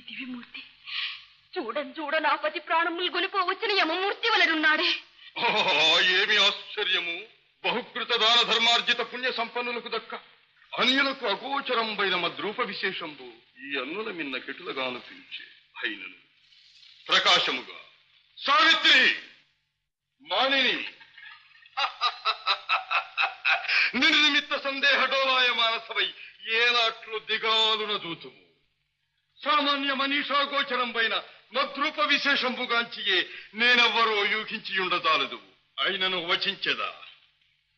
దివిమూర్తి చూడని చూడ నా పతి ప్రాణములు గొలిపో వచ్చిన యమమూర్తి వలనున్నాడే ఆహా, ఏమి ఆశ్చర్యము బహుకృత దాన ధర్మార్జిత పుణ్య సంపన్నులకు దక్క అన్యులకు అగోచరంబైన మద్రూప విశేషంబు ఈ అన్నుల మిన్న కెటులుగా అనిపించే అయినను ప్రకాశముగా సావిత్రి మానిని నిర్నిమిత్త సందేహ డోలాయ మానసవై ఏనాట్లు దిగాలున దూతుము సామాన్య మనీషా గోచరంపైన మద్రూప విశేషంబుగాంచియే నేనెవ్వరో యూహించి ఉండదాలదు అయినను వచించెదా